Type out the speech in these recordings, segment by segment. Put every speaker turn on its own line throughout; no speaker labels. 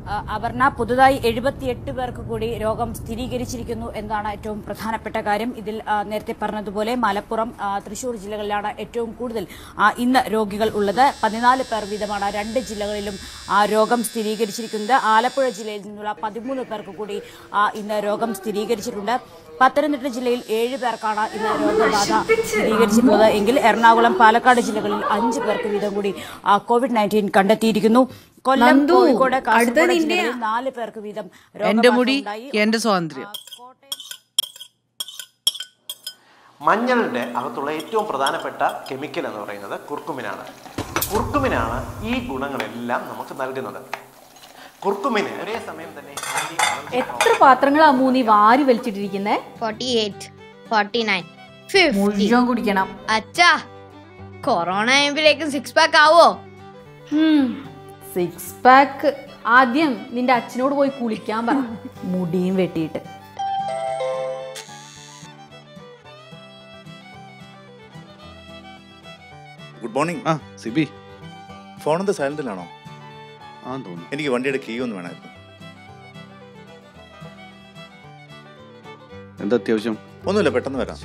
ആ, അപർണ പുതുതായി എഴുപത്തിയെട്ട് പേർക്ക് കൂടി രോഗം സ്ഥിരീകരിച്ചിരിക്കുന്നു എന്നതാണ് ഏറ്റവും പ്രധാനപ്പെട്ട കാര്യം ഇതിൽ ആ, നേരത്തെ പറഞ്ഞതുപോലെ മലപ്പുറം ആ, തൃശൂർ ജില്ലകളിലാണ് ഏറ്റവും കൂടുതൽ ആ, ഇന്ന് രോഗികൾ ഉള്ളത് പതിനാല് പേർ വീതമാണ് രണ്ട് ജില്ലകളിലും ആ, രോഗം സ്ഥിരീകരിച്ചിരിക്കുന്നത് ആലപ്പുഴ ജില്ലയിൽ നിന്നുള്ള പതിമൂന്ന് പേർക്ക് കൂടി ആ, ഇന്ന് രോഗം സ്ഥിരീകരിച്ചിട്ടുണ്ട് പത്തനംതിട്ട ജില്ലയിൽ ഏഴ് പേർക്കാണ് ഇന്ന് രോഗബാധ സ്ഥിരീകരിച്ചിട്ടുള്ളത് എങ്കിൽ എറണാകുളം പാലക്കാട് ജില്ലകളിൽ അഞ്ച് പേർക്ക് വീതം കൂടി ആ, കോവിഡ് നയൻറ്റീൻ കണ്ടെത്തിയിരിക്കുന്നു കൊല്ലം
നന്ദു,
കോഴിക്കോട്
അടുത്ത
കാസർഗോഡ്
നിന്റെ-
ജില്ലകളിൽ നാല് പേർക്ക് വീതം
എന്റെ
രോഗബാധ
മുടി
ഉണ്ടായി.
എന്റെ സ്വാതന്ത്ര്യം
മഞ്ഞളിൻ്റെ അകത്തുള്ള ഏറ്റവും പ്രധാനപ്പെട്ട കെമിക്കൽ എന്ന് പറയുന്നത് കുർക്കുമിനാണ് കുർക്കുമിനാണ് ഈ ഗുണങ്ങളെല്ലാം നമുക്ക് നൽകുന്നത് കുർക്കുമിന് ഒരേ സമയം തന്നെ ആന്റി
എത്ര പാത്രങ്ങളാ മൂന്നി വാരി വലിച്ചിട്ടിരിക്കുന്നേ
forty eight forty nine fifty
മുഴുവൻ കുടിക്കണം
അച്ഛാ കൊറോണ ആയപ്പോഴേക്കും സിക്സ് പാക്ക് ആവോ
സിക്സ് പാക്ക് ആദ്യം നിന്റെ അച്ഛനോട് പോയി കുളിക്കാൻ പറ മുടിയും വെട്ടിയിട്ട്
ഗുഡ് മോർണിംഗ്
ആ സിബി
ഫോൺ എന്താ സൈലന്റിലാണോ
ആ തോന്നുന്നു
എനിക്ക് വണ്ടിയുടെ കീ ഒന്ന് വേണമായിരുന്നു
എന്താ അത്യാവശ്യം
ഒന്നുമില്ല പെട്ടെന്ന് വരാം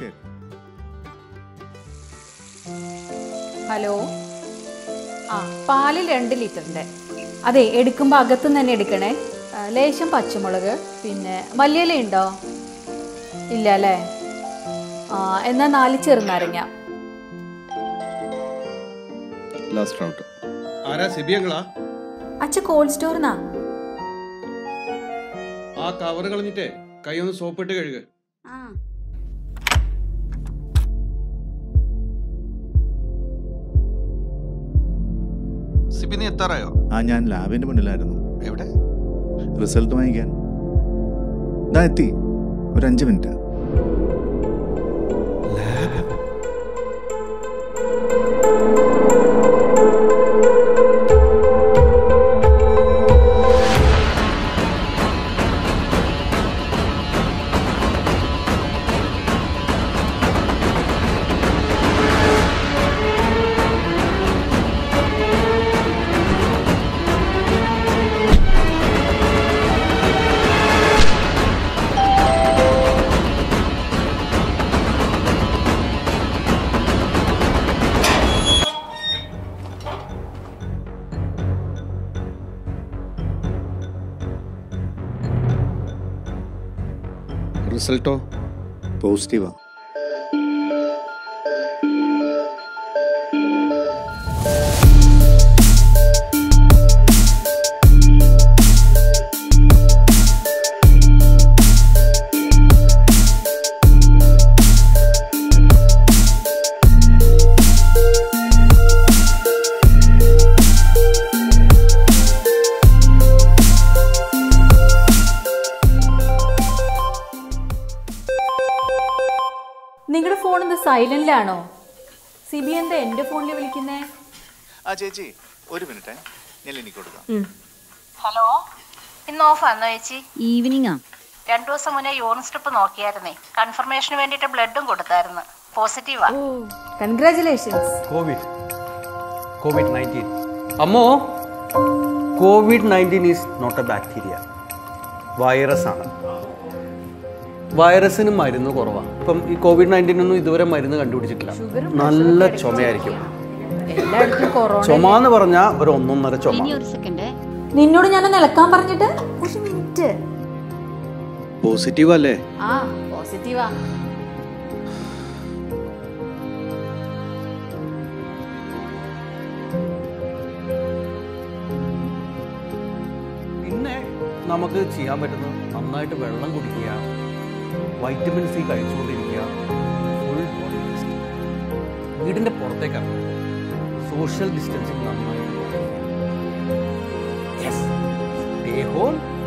ഹലോ ആ പാലിൽ രണ്ട് ലിറ്ററിന്റെ അതെ എടുക്കുമ്പോൾ അകത്തുനിന്ന് തന്നെ എടുക്കണേ ആ, ലേശം പച്ചമുളക് പിന്നെ മല്ലിയില ഉണ്ടോ ഇല്ല അല്ലേ ആ എന്നാൽ നാല് ചെറുനാരങ്ങ
ലാസ്റ്റ് റൗട്ട് ആരാ സിബി അങ്ങളാ
അച്ഛ കോൾഡ് സ്റ്റോറിനാ
ആ കവർ കളഞ്ഞിട്ടേ കൈ ഒന്ന് സോപ്പിട്ട് കഴുകുക സിബി നീ എത്താറായോ
ആ ഞാൻ ലാബിന്റെ മുന്നിലായിരുന്നു
എവിടെ
റിസൾട്ട് വാങ്ങിക്കാൻ ദാ എത്തി ഒരു അഞ്ച് മിനിറ്റ്
റിസൾട്ടോ
പോസിറ്റീവാ
നിങ്ങളുടെ ഫോൺ എന്താ സൈലന്റിലാണോ സിബി എന്താ എന്റെ ഫോണിൽ വിളിക്കുന്നേ
ആ ചേച്ചി ഒരു മിനിറ്റ് ഞാൻ എനിക്ക് കൊടുക്കാം
ഹലോ ഇന്ന് ഓഫ് ആണോ ചേച്ചി
ഈവനിങ്ങാ
രണ്ടു ദിവസം മുന്നേ യൂറിൻ സ്ട്രിപ്പ് നോക്കിയായിരുന്നേ കൺഫർമേഷന് വേണ്ടിയിട്ട് ബ്ലഡും കൊടുത്തായിരുന്നു പോസിറ്റീവാ
കൺഗ്രാചുലേഷൻസ്
COVID. COVID 19. അമ്മോ COVID nineteen is not a bacteria virus ആണ് വൈറസിന് മരുന്ന് കുറവാണ് ഇപ്പം ഈ കോവിഡ് നയൻറ്റീനൊന്നും ഇതുവരെ മരുന്ന് കണ്ടുപിടിച്ചിട്ടില്ല നല്ല ചുമയായിരിക്കും
എല്ലായിടത്തും കൊറോണ
ചുമ എന്ന് പറഞ്ഞാൽ ഒരു ഒന്നൊന്നര ചുമ
നിന്നോട് ഞാൻ നിലക്കാൻ പറഞ്ഞിട്ട് ഒരു മിനിറ്റ്
പോസിറ്റീവ് അല്ലേ
ആ പോസിറ്റീവാ
പിന്നെ നമുക്ക് ചെയ്യാൻ പറ്റുന്നത് നന്നായിട്ട് വെള്ളം കുടിക്കുക വൈറ്റമിൻ സി കഴിച്ചുകൊണ്ടിരിക്കുക ഫുൾ ബോഡി റെസ്റ്റ് വീടിൻ്റെ പുറത്തേക്ക് ഇറങ്ങുക സോഷ്യൽ ഡിസ്റ്റൻസിങ് നന്നായിട്ട് യെസ് സ്റ്റേ ഹോം